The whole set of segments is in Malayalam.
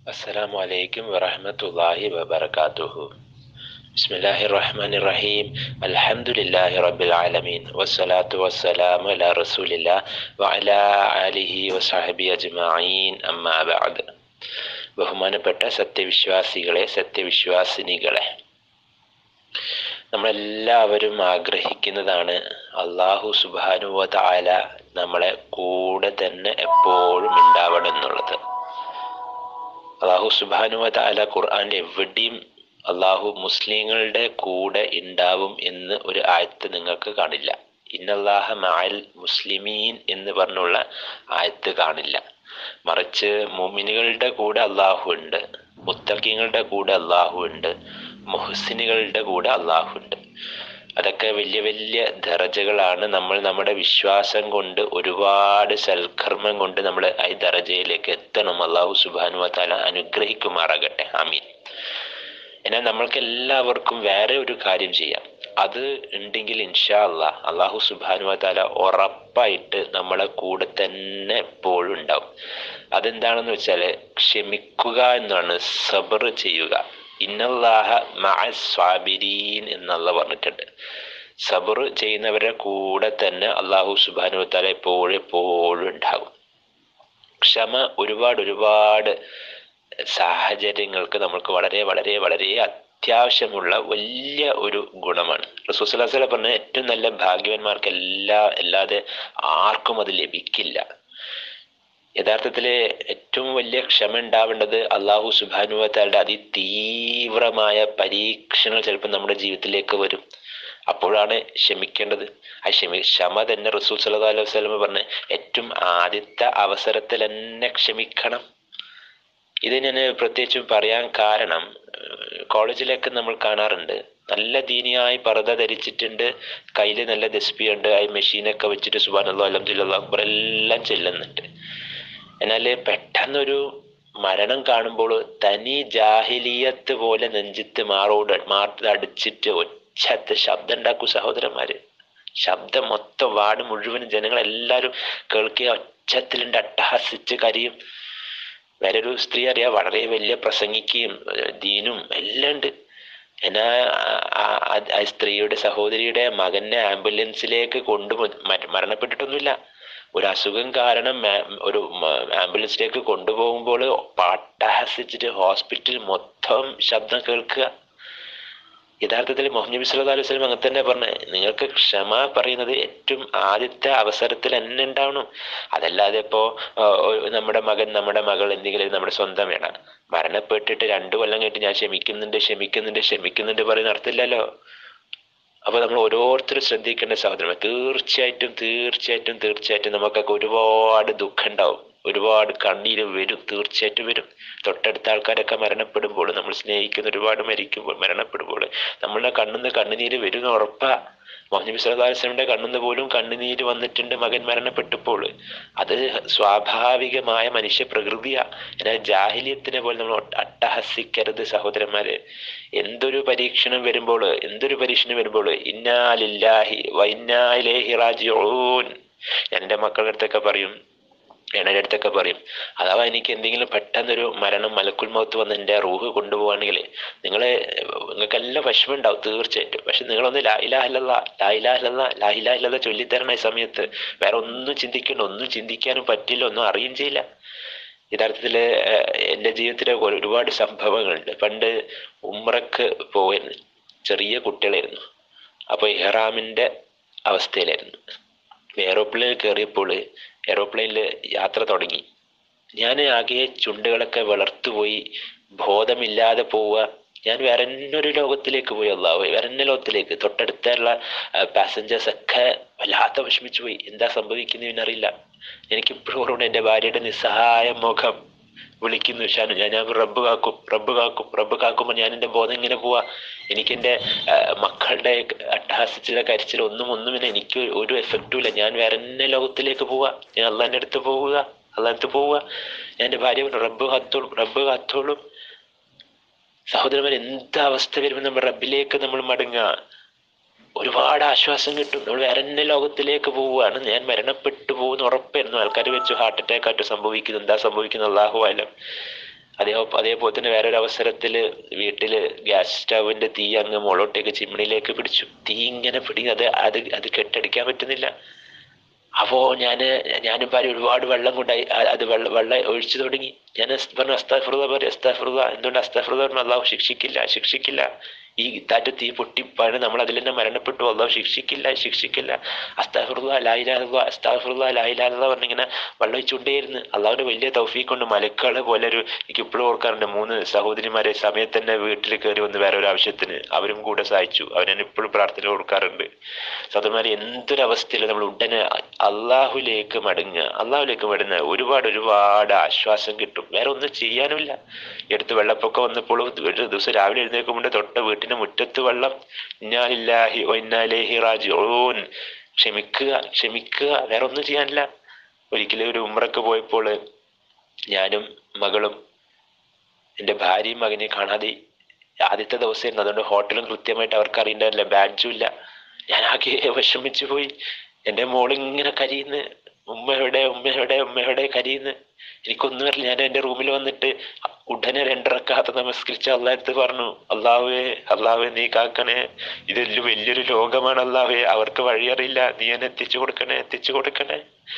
السلام عليكم ورحمة الله وبركاته بسم الله الرحمن الرحيم الحمد لله رب العالمين والصلاة والسلام على رسول الله وعلى آله وصحبه أجمعين أما بعد ബഹുമാനപ്പെട്ട സത്യവിശ്വാസികളെ സത്യവിശ്വാസിനികളെ നമ്മളെല്ലാവരും ആഗ്രഹിക്കുന്നതാണ് അള്ളാഹു സുബാനുവ താല നമ്മളെ കൂടെ തന്നെ എപ്പോഴും ഉണ്ടാവണം എന്നുള്ളത് അള്ളാഹു സുബാനുവ താല ഖുർആാൻ്റെ എവിടെയും അള്ളാഹു മുസ്ലിങ്ങളുടെ കൂടെ ഉണ്ടാവും എന്ന് ഒരു ആയത്ത് നിങ്ങൾക്ക് കാണില്ല ഇന്നല്ലാഹ മാൽ മുസ്ലിമീൻ എന്ന് പറഞ്ഞുള്ള ആയത്ത് കാണില്ല മറിച്ച് മുമിനുകളുടെ കൂടെ അള്ളാഹു ഉണ്ട് മുത്തക്കിങ്ങളുടെ കൂടെ അള്ളാഹു ഉണ്ട് മുഹസിനുകളുടെ കൂടെ അള്ളാഹു ഉണ്ട് അതൊക്കെ വലിയ വലിയ ദറജകളാണ് നമ്മൾ നമ്മുടെ വിശ്വാസം കൊണ്ട് ഒരുപാട് സൽക്കർമ്മം കൊണ്ട് നമ്മൾ ആ ദറജയിലേക്ക് എത്തണം അള്ളാഹു സുബാനു താല അനുഗ്രഹിക്കുമാറാകട്ടെ ആമീൻ എന്നാൽ നമ്മൾക്ക് എല്ലാവർക്കും വേറെ ഒരു കാര്യം ചെയ്യാം അത് ഉണ്ടെങ്കിൽ ഇൻഷാ അല്ലാ അള്ളാഹു സുബാനു താല ഉറപ്പായിട്ട് നമ്മളെ കൂടെ തന്നെ എപ്പോഴും ഉണ്ടാവും അതെന്താണെന്ന് വെച്ചാൽ ക്ഷമിക്കുക എന്നാണ് സബർ ചെയ്യുക ഇന്നല്ലാഹ സ്വാബിരീൻ എന്നുള്ള പറഞ്ഞിട്ടുണ്ട് സബർ ചെയ്യുന്നവരുടെ കൂടെ തന്നെ അള്ളാഹു സുബാനു താല എപ്പോഴും എപ്പോഴും ഉണ്ടാകും ക്ഷമ ഒരുപാട് ഒരുപാട് സാഹചര്യങ്ങൾക്ക് നമുക്ക് വളരെ വളരെ വളരെ അത്യാവശ്യമുള്ള വലിയ ഒരു ഗുണമാണ് റസൂസലാസല പറഞ്ഞ ഏറ്റവും നല്ല ഭാഗ്യവന്മാർക്ക് എല്ലാ അല്ലാതെ ആർക്കും അത് ലഭിക്കില്ല യഥാർത്ഥത്തിൽ ഏറ്റവും വലിയ ക്ഷമ ഉണ്ടാവേണ്ടത് അള്ളാഹു സുബാനുവത്താളുടെ അതിതീവ്രമായ പരീക്ഷണങ്ങൾ ചിലപ്പോൾ നമ്മുടെ ജീവിതത്തിലേക്ക് വരും അപ്പോഴാണ് ക്ഷമിക്കേണ്ടത് ആ ക്ഷമി ക്ഷമ തന്നെ റസൂൽ സല്ലാ അലൈഹി വസ്ലമ പറഞ്ഞ ഏറ്റവും ആദ്യത്തെ അവസരത്തിൽ തന്നെ ക്ഷമിക്കണം ഇത് ഞാൻ പ്രത്യേകിച്ചും പറയാൻ കാരണം കോളേജിലൊക്കെ നമ്മൾ കാണാറുണ്ട് നല്ല ദീനിയായി പർദ്ദ ധരിച്ചിട്ടുണ്ട് കയ്യിൽ നല്ല ദസ്ബിയുണ്ട് ആ മെഷീനൊക്കെ വെച്ചിട്ട് സുബാൻ അള്ളാഹ് അലഹദില്ല അക്ബർ എല്ലാം ചെല്ലുന്നുണ്ട് എന്നാൽ പെട്ടെന്നൊരു മരണം കാണുമ്പോൾ തനി ജാഹിലിയത്ത് പോലെ നെഞ്ചിത്ത് മാറോട് മാർത്ത് അടിച്ചിട്ട് ഒച്ചത്ത് ശബ്ദം ഉണ്ടാക്കൂ സഹോദരന്മാര് ശബ്ദം മൊത്തം വാർഡ് മുഴുവൻ ജനങ്ങളെല്ലാവരും കേൾക്കുക ഒച്ചത്തിലുണ്ട് അട്ടഹസിച്ച് കരിയും വേറെ ഒരു സ്ത്രീ അറിയാം വളരെ വലിയ പ്രസംഗിക്കുകയും ദീനും എല്ലാം ഉണ്ട് എന്നാ ആ സ്ത്രീയുടെ സഹോദരിയുടെ മകനെ ആംബുലൻസിലേക്ക് കൊണ്ടു മരണപ്പെട്ടിട്ടൊന്നുമില്ല ഒരു അസുഖം കാരണം ഒരു ആംബുലൻസിലേക്ക് കൊണ്ടുപോകുമ്പോൾ പാട്ടഹസിച്ചിട്ട് ഹോസ്പിറ്റൽ മൊത്തം ശബ്ദം കേൾക്കുക യഥാർത്ഥത്തിൽ മുഹമ്മദ് നബി സല്ലല്ലാഹു അലൈഹി വസല്ലം അങ്ങനെ തന്നെ പറഞ്ഞ നിങ്ങൾക്ക് ക്ഷമ പറയുന്നത് ഏറ്റവും ആദ്യത്തെ അവസരത്തിൽ തന്നെ ഉണ്ടാവണം അതല്ലാതെ ഇപ്പോ നമ്മുടെ മകൻ നമ്മുടെ മകൾ എന്തെങ്കിലും നമ്മുടെ സ്വന്തം വേണം മരണപ്പെട്ടിട്ട് രണ്ടു കൊല്ലം കഴിഞ്ഞിട്ട് ഞാൻ ക്ഷമിക്കുന്നുണ്ട് ക്ഷമിക്കുന്നുണ്ട് ക്ഷമിക്കുന്നുണ്ട് പറയുന്ന അർത്ഥമില്ലല്ലോ അപ്പൊ നമ്മൾ ഓരോരുത്തരും ശ്രദ്ധിക്കേണ്ട സഹോദരന്മാർ തീർച്ചയായിട്ടും തീർച്ചയായിട്ടും തീർച്ചയായിട്ടും നമുക്കൊക്കെ ഒരുപാട് ദുഃഖം ഉണ്ടാവും ഒരുപാട് കണ്ണീര് വരും തീർച്ചയായിട്ടും വരും തൊട്ടടുത്ത ആൾക്കാരൊക്കെ മരണപ്പെടുമ്പോൾ നമ്മൾ സ്നേഹിക്കുന്ന ഒരുപാട് മരിക്കുമ്പോൾ മരണപ്പെടുമ്പോൾ നമ്മളുടെ കണ്ണിന്ന് കണ്ണുനീര് വരും ഉറപ്പാ മോഹനബി സല്ലാസ്ലമിന്റെ കണ്ണിന്ന് പോലും കണ്ണുനീര് വന്നിട്ടുണ്ട് മകൻ മരണപ്പെട്ടപ്പോൾ അത് സ്വാഭാവികമായ മനുഷ്യ പ്രകൃതിയാ എന്നാൽ ജാഹില്യത്തിനെ പോലെ നമ്മൾ അട്ടഹസിക്കരുത് സഹോദരന്മാരെ എന്തൊരു പരീക്ഷണം വരുമ്പോൾ എന്തൊരു പരീക്ഷണം വരുമ്പോൾ ഇന്നാലില്ലാഹി വൈന്നാലേഹി റാജിഊൻ എൻ്റെ മക്കളുടെ അടുത്തൊക്കെ പറയും എണ്ണയുടെ അടുത്തൊക്കെ പറയും അഥവാ എനിക്ക് എന്തെങ്കിലും പെട്ടെന്നൊരു മരണം മലക്കുൽ മൗത്ത് വന്ന് എൻ്റെ റൂഹ് കൊണ്ടുപോവാണെങ്കിൽ നിങ്ങളെ നിങ്ങൾക്കെല്ലാം വിഷമം ഉണ്ടാവും തീർച്ചയായിട്ടും പക്ഷെ നിങ്ങളൊന്ന് ലായിലാഹല്ല ലായിലാഹല്ല ലായിലാഹല്ല ചൊല്ലിത്തരണ ഈ സമയത്ത് വേറെ ഒന്നും ചിന്തിക്കണ്ട ഒന്നും ചിന്തിക്കാനും പറ്റില്ല ഒന്നും അറിയുകയും ചെയ്യില്ല യഥാർത്ഥത്തിൽ എൻ്റെ ജീവിതത്തിൽ ഒരുപാട് സംഭവങ്ങളുണ്ട് പണ്ട് ഉമ്രക്ക് പോയിരുന്നു ചെറിയ കുട്ടികളായിരുന്നു അപ്പോൾ ഇഹ്റാമിൻ്റെ അവസ്ഥയിലായിരുന്നു എയറോപ്ലെയിനിൽ കയറിയപ്പോൾ എയറോപ്ലെയിനിൽ യാത്ര തുടങ്ങി ഞാൻ ആകെ ചുണ്ടുകളൊക്കെ വളർത്തുപോയി ബോധമില്ലാതെ പോവുക ഞാൻ വേറെന്നൊരു ലോകത്തിലേക്ക് പോയി അള്ളാഹു വേറെന്ന ലോകത്തിലേക്ക് തൊട്ടടുത്തുള്ള പാസഞ്ചേഴ്സ് ഒക്കെ വല്ലാത്ത വിഷമിച്ചു പോയി എന്താ സംഭവിക്കുന്നതിനറിയില്ല എനിക്കിപ്പോഴും ഓർമ്മ എൻ്റെ ഭാര്യയുടെ നിസ്സഹായ മുഖം വിളിക്കുന്നു ഷാനു ഞാൻ ഞാൻ റബ്ബ് കാക്കും റബ്ബ് കാക്കും റബ്ബ് കാക്കുമ്പോൾ ഞാൻ എൻ്റെ ബോധം ഇങ്ങനെ പോവാ എനിക്കെൻ്റെ മക്കളുടെ അട്ടഹാസിച്ചിലെ കരിച്ചിൽ ഒന്നും ഒന്നുമില്ല എനിക്ക് ഒരു എഫക്റ്റും ഇല്ല ഞാൻ വേറെ തന്നെ ലോകത്തിലേക്ക് പോവാ ഞാൻ അള്ളാൻ്റെ അടുത്ത് പോവുക അള്ളാഹത്ത് പോവുക ഞാൻ എൻ്റെ ഭാര്യ റബ്ബ് കാത്തോളും റബ്ബ് കാത്തോളും സഹോദരന്മാർ എന്ത് അവസ്ഥ വരുമ്പോൾ നമ്മൾ റബ്ബിലേക്ക് നമ്മൾ മടങ്ങുക ഒരുപാട് ആശ്വാസം കിട്ടും നമ്മൾ വേറെ തന്നെ ലോകത്തിലേക്ക് പോവുകയാണ് ഞാൻ മരണപ്പെട്ടു പോകുന്ന ഉറപ്പായിരുന്നു ആൾക്കാർ വെച്ചു ഹാർട്ട് അറ്റാക്ക് ആയിട്ട് സംഭവിക്കുന്നു എന്താ സംഭവിക്കുന്നത് അള്ളാഹു ആയാലും അതേ അതേപോലെ തന്നെ വേറൊരു അവസരത്തിൽ വീട്ടിൽ ഗ്യാസ് സ്റ്റൗവിന്റെ തീ അങ്ങ് മുകളോട്ടേക്ക് ചിമ്മിണിയിലേക്ക് പിടിച്ചു തീ ഇങ്ങനെ പിടി അത് അത് അത് കെട്ടടിക്കാൻ പറ്റുന്നില്ല അപ്പോ ഞാന് ഞാനും ഭാര്യ ഒരുപാട് വെള്ളം കൊണ്ടായി അ- അത് വെള്ളം വെള്ളം ഒഴിച്ചു തുടങ്ങി ഞാൻ അസ്- പറഞ്ഞു അസ്താഫ്രുത പറയും അസ്താഫ്രുത എന്തുകൊണ്ട് അസ്താഫ്രുത പറഞ്ഞു അള്ളാഹു ശിക്ഷിക്കില്ല ശിക്ഷിക്കില്ല ഈ താറ്റ് തീ പൊട്ടിപ്പാണ് നമ്മൾ അതിൽ തന്നെ മരണപ്പെട്ടു അള്ളാഹു ശിക്ഷിക്കില്ല ശിക്ഷിക്കില്ല അസ്താഫുറുള്ള ലായിലാഹുള്ള അസ്താഫുറുള്ള ലായിലാഹുള്ള പറഞ്ഞിങ്ങനെ വെള്ളം ഒഴിച്ചുകൊണ്ടേയിരുന്നു അള്ളാഹുവിന്റെ വലിയ തൗഫീഖ് കൊണ്ട് മലക്കളെ പോലെ ഒരു എനിക്ക് ഇപ്പോഴും ഓർക്കാറുണ്ട് മൂന്ന് സഹോദരിമാരെ സമയത്ത് തന്നെ വീട്ടിൽ കയറി വന്ന് വേറെ ഒരു ആവശ്യത്തിന് അവരും കൂടെ സഹായിച്ചു അവരെ ഇപ്പോഴും പ്രാർത്ഥന ഓർക്കാറുണ്ട് സഹോദരന്മാരെ എന്തൊരവസ്ഥയിൽ നമ്മൾ ഉടനെ അള്ളാഹുലേക്ക് മടങ്ങുക അള്ളാഹുലേക്ക് മടങ്ങുക ഒരുപാട് ഒരുപാട് ആശ്വാസം കിട്ടും വേറെ ഒന്നും ചെയ്യാനുമില്ല എടുത്ത് വെള്ളപ്പൊക്കം വന്നപ്പോൾ ഒരു ദിവസം രാവിലെ എഴുന്നേൽക്കുമ്പോൾ തൊട്ട വീട്ടിന്റെ മുറ്റത്ത് വെള്ളം ഇന്നാലില്ലാഹി വൈന്നാലേഹി റാജിഊൻ ക്ഷമിക്കുക ക്ഷമിക്കുക വേറെ ഒന്നും ചെയ്യാനില്ല ഒരിക്കലും ഒരു ഉമ്രക്ക് പോയപ്പോൾ ഞാനും മകളും എൻ്റെ ഭാര്യയും മകനെ കാണാതെ ആദ്യത്തെ ദിവസമായിരുന്നു അതുകൊണ്ട് ഹോട്ടലും കൃത്യമായിട്ട് അവർക്ക് അറിയണ്ടാവില്ല ബാഡ്ജും ഇല്ല ഞാൻ ആകെ വിഷമിച്ചു പോയി എൻ്റെ മോളിങ്ങനെ കരയുന്നു ഉമ്മയുടെ ഉമ്മയുടെ ഉമ്മയുടെ കരയുന്നു എനിക്കൊന്നും അറിയില്ല ഞാൻ എൻ്റെ റൂമിൽ വന്നിട്ട് ഉടനെ രണ്ടിറക്കാത്ത നമസ്കരിച്ച് അള്ളാഹത്ത് പറഞ്ഞു അള്ളാഹുവേ അള്ളാഹുവേ നീ കാക്കണേ ഇതൊരു വലിയൊരു ലോകമാണ് അള്ളാഹുവേ അവർക്ക് വഴിയറിയില്ല നീ എന്നെ എത്തിച്ചു കൊടുക്കണേ എത്തിച്ചു കൊടുക്കണേ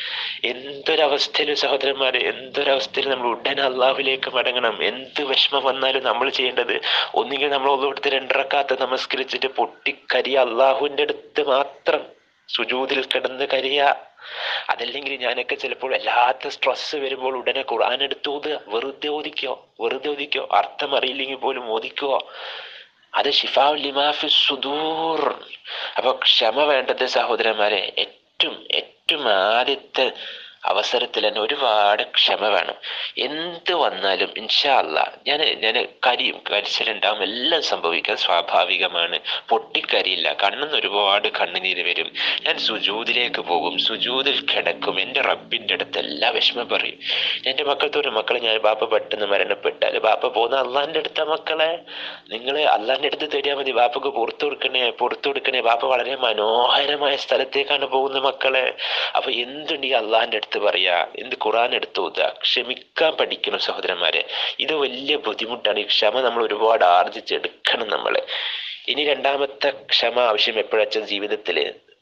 എന്തൊരവസ്ഥയിൽ സഹോദരന്മാരെ എന്തൊരവസ്ഥയിൽ നമ്മൾ ഉടനെ അള്ളാഹുലേക്ക് മടങ്ങണം എന്ത് വിഷമം വന്നാലും നമ്മൾ ചെയ്യേണ്ടത് ഒന്നുകിൽ നമ്മൾ ഒന്നുകൊടുത്ത് രണ്ടിറക്കാത്ത നമസ്കരിച്ചിട്ട് പൊട്ടിക്കരി അള്ളാഹുവിൻ്റെ അടുത്ത് മാത്രം സുജൂതിൽ കിടന്ന് കരിയ അതല്ലെങ്കിൽ ഞാനൊക്കെ ചിലപ്പോൾ വല്ലാത്ത സ്ട്രെസ് വരുമ്പോൾ ഉടനെ ഖുർആൻ എടുത്ത് ഓതുക വെറുതെ ഓദിക്കോ വെറുതെ ഓദിക്കോ അർത്ഥം അറിയില്ലെങ്കിൽ പോലും ഓദിക്കോ അത് ഷിഫാ ലിമാഫി സുദൂർ അപ്പൊ ക്ഷമ വേണ്ടത് സഹോദരന്മാരെ ഏറ്റവും ഏറ്റവും ആദ്യത്തെ അവസരത്തിൽ തന്നെ ഒരുപാട് ക്ഷമ വേണം എന്ത് വന്നാലും ഇൻഷാ അല്ല ഞാൻ ഞാൻ കരിയും കരിച്ചിലുണ്ടാവും എല്ലാം സംഭവിക്കാൻ സ്വാഭാവികമാണ് പൊട്ടിക്കരിയില്ല കണ്ണെന്ന് ഒരുപാട് കണ്ണുനീര് വരും ഞാൻ സുജൂതിലേക്ക് പോകും സുജൂതിൽ കിടക്കും എൻ്റെ റബ്ബിൻ്റെ അടുത്ത് എല്ലാ വിഷമം പറയും എൻ്റെ മക്കൾത്തോട് മക്കളെ ഞാൻ ബാപ്പ പെട്ടെന്ന് മരണപ്പെട്ടാൽ ബാപ്പ പോകുന്ന അള്ളാഹിൻ്റെ അടുത്ത മക്കളെ നിങ്ങൾ അള്ളാഹിൻ്റെ അടുത്ത് തേടിയാൽ മതി ബാപ്പക്ക് പുറത്തു കൊടുക്കണേ പുറത്തു കൊടുക്കണേ ബാപ്പ വളരെ മനോഹരമായ സ്ഥലത്തേക്കാണ് പോകുന്ന മക്കളെ അപ്പൊ എന്തുണ്ട് ഈ അള്ളാഹിൻ്റെ അടുത്ത് പറയാ എന്ത് ഖുറാൻ എടുത്ത് ഓതുക ക്ഷമിക്കാൻ പഠിക്കണം സഹോദരന്മാരെ ഇത് വലിയ ബുദ്ധിമുട്ടാണ് ഈ ക്ഷമ നമ്മൾ ഒരുപാട് ആർജിച്ചെടുക്കണം നമ്മള് ഇനി രണ്ടാമത്തെ ക്ഷമ ആവശ്യം എപ്പോഴാച്ച ജീവിതത്തില്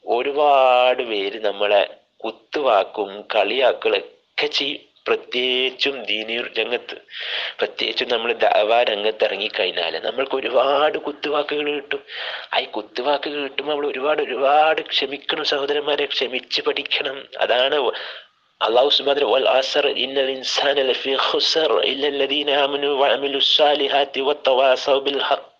ഒരുപാട് പേര് നമ്മളെ കുത്തുവാക്കും കളിയാക്കളൊക്കെ ചെയ്യും പ്രത്യേകിച്ചും ദീനീ രംഗത്ത് പ്രത്യേകിച്ചും നമ്മൾ ദാവാ രംഗത്ത് ഇറങ്ങിക്കഴിഞ്ഞാൽ നമ്മൾക്ക് ഒരുപാട് കുത്തുവാക്കുകൾ കിട്ടും ആ ഈ കുത്തുവാക്കുകൾ കിട്ടുമ്പോൾ നമ്മൾ ഒരുപാട് ഒരുപാട് ക്ഷമിക്കണം സഹോദരന്മാരെ ക്ഷമിച്ച് പഠിക്കണം അതാണ് അള്ളാഹു സുബ്ഹാനഹു വൽ അസർ ഇന്നൽ ഇൻസാന ലഫീ ഖുസർ ഇല്ല الذين آمنوا وعملوا الصالحات وتواصوا بالحق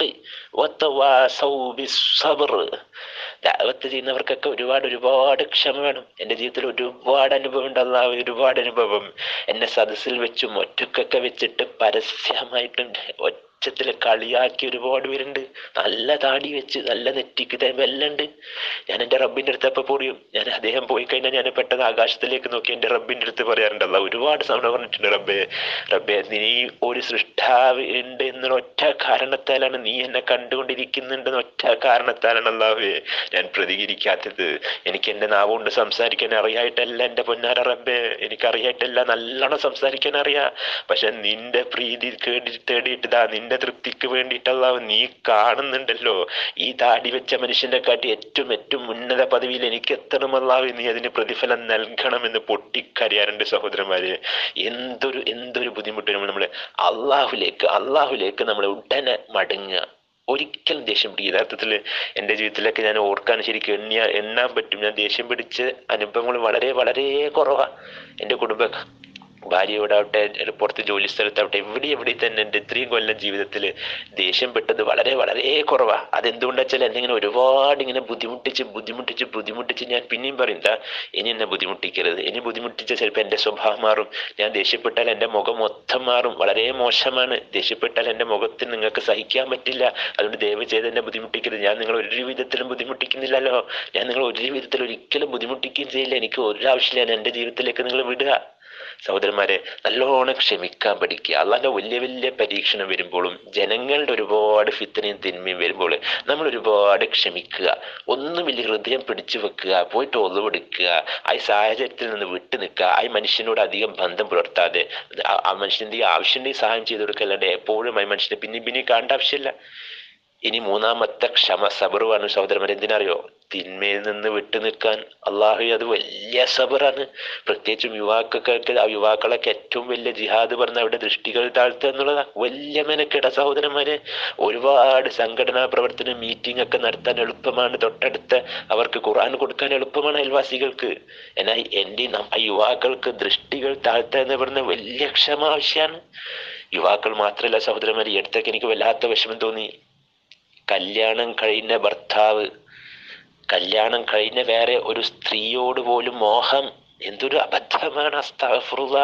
وتواصوا بالصبر ദാവത്ത് ചെയ്യുന്നവർക്കൊക്കെ ഒരുപാട് ഒരുപാട് ക്ഷമ വേണം എൻ്റെ ജീവിതത്തിൽ ഒരുപാട് അനുഭവം ഉണ്ട് അള്ളാഹ് ഒരുപാട് അനുഭവം എന്നെ സദസ്സിൽ വെച്ചും ഒറ്റക്കൊക്കെ വെച്ചിട്ട് പരസ്യമായിട്ടും ഒച്ചത്തിൽ കളിയാക്കി ഒരുപാട് പേരുണ്ട് നല്ല താടി വെച്ച് നല്ല നെറ്റിക്ക് എല്ലാം ഉണ്ട് ഞാൻ എൻ്റെ റബ്ബിൻ്റെ അടുത്ത് എപ്പോൾ പോടിയും ഞാൻ അദ്ദേഹം പോയി കഴിഞ്ഞാൽ ഞാൻ പെട്ടെന്ന് ആകാശത്തിലേക്ക് നോക്കി എൻ്റെ റബ്ബിൻ്റെ അടുത്ത് പറയാറുണ്ടല്ലോ ഒരുപാട് തവണ പറഞ്ഞിട്ടുണ്ട് റബ്ബേ റബ്ബേ നീ ഒരു സൃഷ്ടാവ് ഉണ്ട് എന്നുള്ള ഒറ്റ കാരണത്താലാണ് നീ എന്നെ കണ്ടുകൊണ്ടിരിക്കുന്നുണ്ടെന്ന് ഒറ്റ കാരണത്താലാണ് അല്ലാവേ ഞാൻ പ്രതികരിക്കാത്തത് എനിക്ക് എൻ്റെ നാവ് കൊണ്ട് സംസാരിക്കാൻ അറിയായിട്ടല്ല എൻ്റെ പൊന്നാര റബ്ബേ എനിക്കറിയായിട്ടല്ല നല്ലോണം സംസാരിക്കാൻ അറിയാം പക്ഷെ നിന്റെ പ്രീതി കേടി തേടിയിട്ട് ദാ നിന്റെ തൃപ്തിക്ക് വേണ്ടിയിട്ടുള്ള നീ കാണുന്നുണ്ടല്ലോ ഈ താടി വെച്ച മനുഷ്യന്റെ കാട്ടി ഏറ്റവും ഏറ്റവും ഉന്നത പദവിയിൽ എനിക്ക് എത്തണമല്ലാവേ നീ അതിന് പ്രതിഫലം നൽകണമെന്ന് പൊട്ടിക്കരയാറുണ്ട് സഹോദരന്മാര് എന്തൊരു എന്തൊരു ബുദ്ധിമുട്ട് നമ്മൾ അള്ളാഹുലേക്ക് അള്ളാഹുലേക്ക് നമ്മൾ ഉടനെ മടങ്ങുക ഒരിക്കലും ദേഷ്യം പിടിക്കും യഥാർത്ഥത്തിൽ എൻ്റെ ജീവിതത്തിലൊക്കെ ഞാൻ ഓർക്കാൻ ശരിക്കും എണ്ണിയ എണ്ണാൻ പറ്റും ഞാൻ ദേഷ്യം പിടിച്ച അനുഭവങ്ങൾ വളരെ വളരെ കുറവാണ് എൻ്റെ കുടുംബ ഭാര്യയോടാവട്ടെ പുറത്ത് ജോലി സ്ഥലത്താവട്ടെ എവിടെ എവിടെ തന്നെ എൻ്റെ ഇത്രയും കൊല്ലം ജീവിതത്തിൽ ദേഷ്യം പെട്ടത് വളരെ വളരെ കുറവാ അതെന്തുകൊണ്ടാ വെച്ചാൽ എന്നെ ഇങ്ങനെ ഒരുപാട് ഇങ്ങനെ ബുദ്ധിമുട്ടിച്ച് ബുദ്ധിമുട്ടിച്ച് ബുദ്ധിമുട്ടിച്ച് ഞാൻ പിന്നെയും പറയും ദാ ഇനി എന്നെ ബുദ്ധിമുട്ടിക്കരുത് ഇനി ബുദ്ധിമുട്ടിച്ച ചിലപ്പോൾ എൻ്റെ സ്വഭാവം മാറും ഞാൻ ദേഷ്യപ്പെട്ടാൽ എൻ്റെ മുഖം മൊത്തം മാറും വളരെ മോശമാണ് ദേഷ്യപ്പെട്ടാൽ എൻ്റെ മുഖത്തിന് നിങ്ങൾക്ക് സഹിക്കാൻ പറ്റില്ല അതുകൊണ്ട് ദയവ് ചെയ്ത് എന്നെ ബുദ്ധിമുട്ടിക്കരുത് ഞാൻ നിങ്ങൾ ഒരു വിധത്തിലും ബുദ്ധിമുട്ടിക്കുന്നില്ലല്ലോ ഞാൻ നിങ്ങൾ ഒരു വിധത്തിൽ ഒരിക്കലും ബുദ്ധിമുട്ടിക്കുകയും ചെയ്യില്ല എനിക്ക് ഒരു ആവശ്യമില്ല എൻ്റെ ജീവിതത്തിലേക്ക് നിങ്ങൾ വിടുക സഹോദരന്മാരെ നല്ലോണം ക്ഷമിക്കാൻ പഠിക്കുക അള്ളാന്റെ വലിയ വലിയ പരീക്ഷണം വരുമ്പോഴും ജനങ്ങളുടെ ഒരുപാട് ഫിത്തനയും തിന്മയും വരുമ്പോൾ നമ്മൾ ഒരുപാട് ക്ഷമിക്കുക ഒന്നുമില്ല ഹൃദയം പിടിച്ചു വെക്കുക പോയിട്ട് ഒളിവെടുക്കുക ആ സാഹചര്യത്തിൽ നിന്ന് വിട്ടു നിൽക്കുക ആ മനുഷ്യനോട് അധികം ബന്ധം പുലർത്താതെ ആ- ആ മനുഷ്യന്റെ ഈ ആവശ്യമുണ്ടെങ്കിൽ സഹായം ചെയ്തു കൊടുക്കല്ലാണ്ട് എപ്പോഴും ആ മനുഷ്യനെ പിന്നെ പിന്നെ കാണേണ്ട ആവശ്യമില്ല ഇനി മൂന്നാമത്തെ ക്ഷമ സബറുവാണ് സഹോദരന്മാർ എന്തിനറിയോ തിന്മയിൽ നിന്ന് വിട്ടു നിൽക്കാൻ അള്ളാഹു അത് വലിയ സബറാണ് പ്രത്യേകിച്ചും യുവാക്കൾക്ക് ആ യുവാക്കളൊക്കെ ഏറ്റവും വലിയ ജിഹാദ് പറഞ്ഞ അവിടെ ദൃഷ്ടികൾ താഴ്ത്തുക എന്നുള്ളതാ വലിയ മെനക്കെട സഹോദരന്മാരെ ഒരുപാട് സംഘടനാ പ്രവർത്തനം മീറ്റിംഗ് ഒക്കെ നടത്താൻ എളുപ്പമാണ് തൊട്ടടുത്ത് അവർക്ക് ഖുർആൻ കൊടുക്കാൻ എളുപ്പമാണ് അയൽവാസികൾക്ക് എന്നാൽ എൻ്റെ നം- ആ യുവാക്കൾക്ക് ദൃഷ്ടികൾ താഴ്ത്തുക എന്ന് പറഞ്ഞ വലിയ ക്ഷമ ആവശ്യമാണ് യുവാക്കൾ മാത്രമല്ല സഹോദരന്മാർ ഈ അടുത്തൊക്കെ എനിക്ക് വല്ലാത്ത വിഷമം തോന്നി കല്യാണം കഴിഞ്ഞ ഭർത്താവ് കല്യാണം കഴിഞ്ഞ വേറെ ഒരു സ്ത്രീയോട് പോലും മോഹം എന്തൊരു അബദ്ധമാണ് അസ്തഫറുള്ള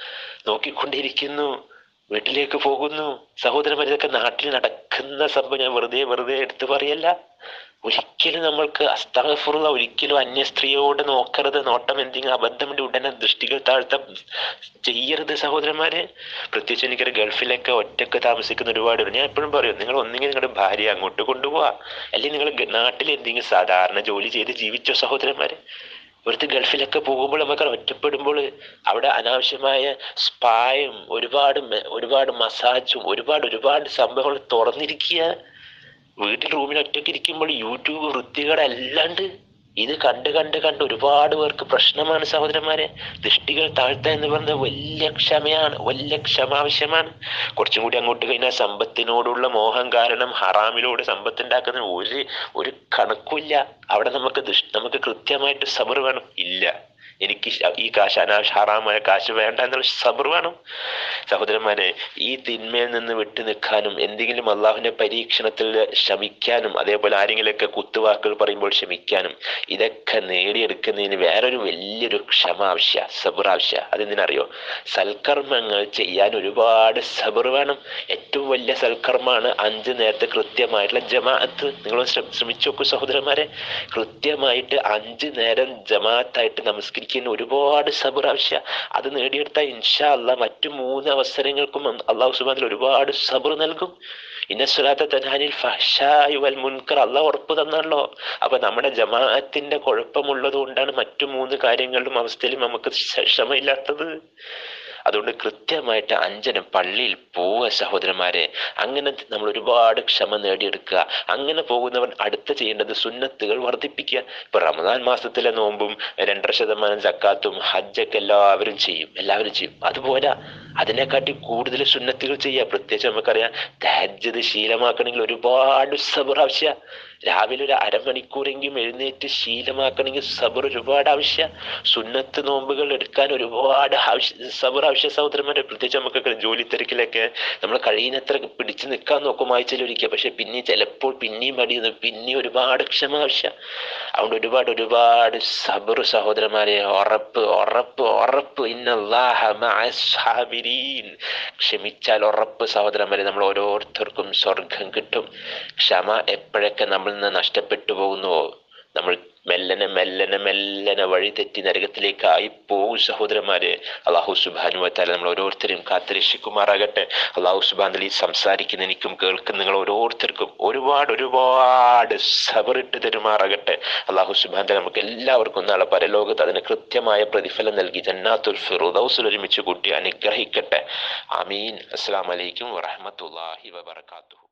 നോക്കിക്കൊണ്ടിരിക്കുന്നു വീട്ടിലേക്ക് പോകുന്നു സഹോദരന്മാർ ഇതൊക്കെ നാട്ടിൽ നടക്കുന്ന സംഭവം ഞാൻ വെറുതെ വെറുതെ എടുത്തു പറയല്ല ഒരിക്കലും നമ്മൾക്ക് അസ്തഫറുള്ള ഒരിക്കലും അന്യ സ്ത്രീയോട് നോക്കരുത് നോട്ടം എന്തെങ്കിലും അബദ്ധമുണ്ട് ഉടനെ ദൃഷ്ടികൾ താഴ്ത്ത ചെയ്യരുത് സഹോദരന്മാരെ പ്രത്യേകിച്ച് എനിക്കൊരു ഗൾഫിലൊക്കെ ഒറ്റക്ക് താമസിക്കുന്ന ഒരുപാട് പേര്. ഞാൻ എപ്പോഴും പറയും നിങ്ങൾ ഒന്നെങ്കിൽ നിങ്ങളുടെ ഭാര്യ അങ്ങോട്ട് കൊണ്ടുപോവാ അല്ലെങ്കിൽ നിങ്ങൾ ഗ- നാട്ടിൽ എന്തെങ്കിലും സാധാരണ ജോലി ചെയ്ത് ജീവിച്ചോ സഹോദരന്മാരെ ഇവിടുത്തെ ഗൾഫിലൊക്കെ പോകുമ്പോൾ നമുക്ക് ഒറ്റപ്പെടുമ്പോൾ അവിടെ അനാവശ്യമായ സ്പായും ഒരുപാട് മെ- ഒരുപാട് മസാജും ഒരുപാട് ഒരുപാട് സംഭവങ്ങൾ തുറന്നിരിക്കുക വീട്ടിൽ റൂമിൽ ഒറ്റയ്ക്ക് ഇരിക്കുമ്പോൾ യൂട്യൂബ് വൃത്തികേട് അല്ലാണ്ട് ഇത് കണ്ട് കണ്ട് കണ്ട് ഒരുപാട് പേർക്ക് പ്രശ്നമാണ് സഹോദരന്മാരെ ദൃഷ്ടികൾ താഴ്ത്തുക എന്ന് പറയുന്നത് വലിയ ക്ഷമയാണ് വലിയ ക്ഷമ ആവശ്യമാണ് കുറച്ചും കൂടി അങ്ങോട്ട് കഴിഞ്ഞാൽ സമ്പത്തിനോടുള്ള മോഹം കാരണം ഹറാമിലൂടെ സമ്പത്ത് ഉണ്ടാക്കുന്ന ഒരു ഒരു കണക്കുമില്ല അവിടെ നമുക്ക് ദൃഷ് നമുക്ക് കൃത്യമായിട്ട് സബർ വേണം ഇല്ല എനിക്ക് ശ- ഈ കാശ് അനാവശ്യ ഹറാമായ കാശ് വേണ്ട എന്നുള്ള സബർ വേണം സഹോദരന്മാരെ ഈ തിന്മയിൽ നിന്ന് വിട്ടു നിൽക്കാനും എന്തെങ്കിലും അള്ളാഹുവിന്റെ പരീക്ഷണത്തിൽ ശമിക്കാനും അതേപോലെ ആരെങ്കിലുമൊക്കെ കുത്തുവാക്കുകൾ പറയുമ്പോൾ ക്ഷമിക്കാനും ഇതൊക്കെ നേടിയെടുക്കുന്നതിന് വേറൊരു വലിയൊരു ക്ഷമ ആവശ്യ സബർ ആവശ്യ അതെന്തിനറിയോ സൽക്കർമ്മങ്ങൾ ചെയ്യാൻ ഒരുപാട് സബർ വേണം ഏറ്റവും വലിയ സൽക്കർമ്മമാണ് അഞ്ച് നേരത്തെ കൃത്യമായിട്ടുള്ള ജമാഅത്ത് നിങ്ങൾ ശ്രമിച്ചു നോക്കൂ സഹോദരന്മാരെ കൃത്യമായിട്ട് അഞ്ച് നേരം ജമാഅത്തായിട്ട് നമസ്കരിക്കുന്ന ഒരുപാട് സബർ ആവശ്യ അത് നേടിയെടുത്ത ഇൻഷാ അല്ല മറ്റു മൂന്ന് അവസരങ്ങൾക്കും അള്ളാഹു സുബാനിൽ ഒരുപാട് സബർ നൽകും ഇന്ന സ്വലാത്ത തനാനിൽ ഫഹ്ഷായി വൽ മുൻകർ അള്ളാഹ് ഉറപ്പ് തന്നല്ലോ അപ്പൊ നമ്മുടെ ജമാഅത്തിന്റെ കുഴപ്പമുള്ളത് കൊണ്ടാണ് മറ്റു മൂന്ന് കാര്യങ്ങളിലും അവസ്ഥയിലും നമുക്ക് ക്ഷ- ക്ഷമയില്ലാത്തത് അതുകൊണ്ട് കൃത്യമായിട്ട് അഞ്ചനം പള്ളിയിൽ പോവുക സഹോദരന്മാരെ അങ്ങനെ നമ്മൾ ഒരുപാട് ക്ഷമ നേടിയെടുക്കുക അങ്ങനെ പോകുന്നവൻ അടുത്ത ചെയ്യേണ്ടത് സുന്നത്തുകൾ വർദ്ധിപ്പിക്കുക ഇപ്പൊ റമദാൻ മാസത്തിലെ നോമ്പും രണ്ടര ശതമാനം സക്കാത്തും ഹജ്ജൊക്കെ എല്ലാവരും ചെയ്യും എല്ലാവരും ചെയ്യും അതുപോലെ അതിനെക്കാട്ടി കൂടുതൽ സുന്നത്തുകൾ ചെയ്യുക പ്രത്യേകിച്ച് നമുക്കറിയാം തഹജ്ജത് ശീലമാക്കണമെങ്കിൽ ഒരുപാട് സബർ ആവശ്യ രാവിലെ ഒരു അരമണിക്കൂറെങ്കിലും എഴുന്നേറ്റ് ശീലമാക്കണമെങ്കിൽ സബർ ഒരുപാട് ആവശ്യ സുന്നത്ത് നോമ്പുകൾ എടുക്കാൻ ഒരുപാട് ആവശ്യ സബർ ആവശ്യ സഹോദരന്മാരെ പ്രത്യേകിച്ച് നമുക്കൊക്കെ ജോലി തിരക്കിലൊക്കെ നമ്മൾ കഴിയുന്നത്ര പിടിച്ചു നിൽക്കാൻ നോക്കും ആഴ്ചയിലൊരിക്കുക പക്ഷെ പിന്നെ ചിലപ്പോൾ പിന്നെയും മടിയുന്നു പിന്നെയും ഒരുപാട് ക്ഷമ ആവശ്യ അതുകൊണ്ട് ഒരുപാട് ഒരുപാട് സബർ സഹോദരന്മാരെ ഉറപ്പ് ഉറപ്പ് ഉറപ്പ് ഇന്നല്ലാഹ മഅ സ്സാബിരീൻ. ക്ഷമിച്ചാൽ ഉറപ്പ് സഹോദരന്മാരെ നമ്മൾ ഓരോരുത്തർക്കും സ്വർഗം കിട്ടും ക്ഷമ എപ്പോഴൊക്കെ നമ്മളിൽ നിന്ന് നഷ്ടപ്പെട്ടു പോകുന്നുവോ നമ്മൾ മെല്ലനെ മെല്ലനെ മെല്ലനെ വഴി തെറ്റി നരകത്തിലേക്കായി പോകും സഹോദരന്മാരെ അള്ളാഹു സുബാനു വത്താല നമ്മൾ ഓരോരുത്തരെയും കാത്തിരക്ഷിക്കുമാറാകട്ടെ അള്ളാഹു സുബാൻ ഈ സംസാരിക്കുന്ന എനിക്കും കേൾക്കുന്ന നിങ്ങൾ ഓരോരുത്തർക്കും ഒരുപാട് ഒരുപാട് സബറിട്ട് തരുമാറാകട്ടെ അള്ളാഹു സുബാൻ നമുക്ക് എല്ലാവർക്കും നാളെ പരലോകത്ത് അതിന് കൃത്യമായ പ്രതിഫലം നൽകി ജന്നാത്തുൽ ഫിറുദൗസിൽ ഒരുമിച്ച് കൂട്ടി അനുഗ്രഹിക്കട്ടെ ആമീൻ അസ്സാം വലൈക്കും വറഹമത്തല്ലാഹി വബർക്കാത്തു